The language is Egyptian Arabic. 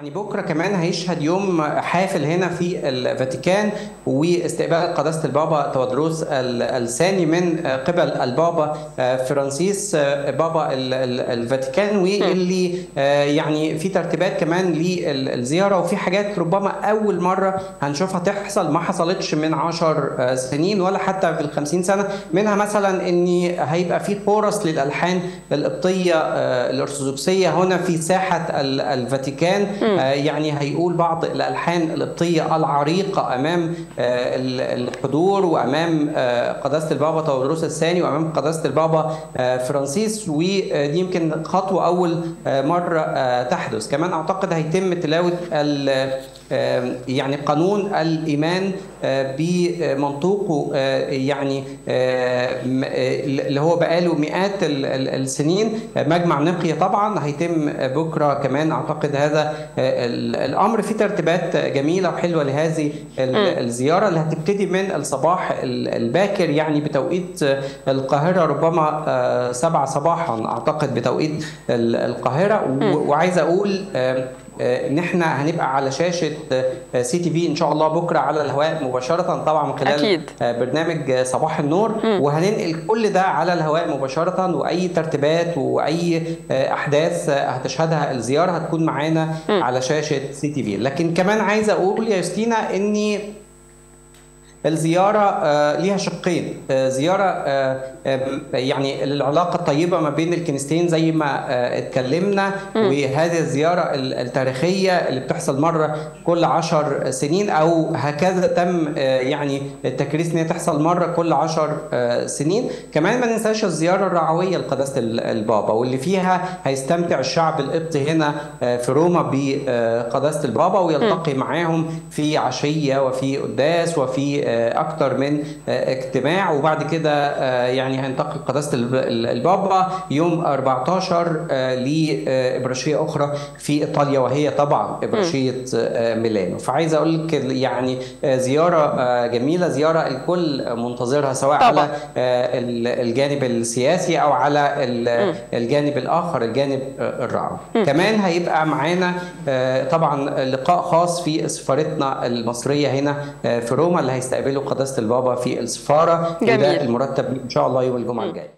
يعني بكره كمان هيشهد يوم حافل هنا في الفاتيكان واستقبال قداسه البابا تودروس الثاني من قبل البابا فرانسيس بابا الفاتيكان واللي يعني في ترتيبات كمان للزياره وفي حاجات ربما اول مره هنشوفها تحصل ما حصلتش من 10 سنين ولا حتى في ال 50 سنه منها مثلا ان هيبقى في كورس للالحان القبطيه الارثوذكسيه هنا في ساحه الفاتيكان يعني هيقول بعض الالحان القبطيه العريقه امام الحضور وامام قداسه البابا تودروس الثاني وامام قداسه البابا فرانسيس ودي يمكن خطوه اول مره تحدث كمان اعتقد هيتم تلاوه يعني قانون الايمان بمنطوقه يعني اللي هو بقاله مئات السنين مجمع نقية طبعا هيتم بكره كمان اعتقد هذا الامر في ترتيبات جميله وحلوه لهذه الزياره اللي هتبتدي من الصباح الباكر يعني بتوقيت القاهره ربما سبعة صباحا اعتقد بتوقيت القاهره وعايز اقول ان احنا هنبقى على شاشه سي تي في ان شاء الله بكره على الهواء مباشره طبعا من خلال أكيد. برنامج صباح النور م. وهننقل كل ده على الهواء مباشره واي ترتيبات واي احداث هتشهدها الزياره هتكون معانا على شاشه سي تي في لكن كمان عايز اقول يا يوستينا اني الزيارة ليها شقين زيارة يعني العلاقة الطيبة ما بين الكنيستين زي ما اتكلمنا وهذه الزيارة التاريخية اللي بتحصل مرة كل عشر سنين أو هكذا تم يعني التكريس إن هي تحصل مرة كل عشر سنين كمان ما ننساش الزيارة الرعوية لقداسة البابا واللي فيها هيستمتع الشعب القبطي هنا في روما بقداسة البابا ويلتقي معاهم في عشية وفي قداس وفي اكتر من اجتماع وبعد كده يعني هينتقل قداسه البابا يوم 14 لابراشيه اخرى في ايطاليا وهي طبعا ابراشيه ميلانو فعايز اقول لك يعني زياره جميله زياره الكل منتظرها سواء طبعا. على الجانب السياسي او على الجانب الاخر الجانب الرعوي كمان هيبقى معانا طبعا لقاء خاص في سفارتنا المصريه هنا في روما اللي هيستقبل قداسه البابا في السفاره جميل. وده المرتب ان شاء الله يوم الجمعه الجايه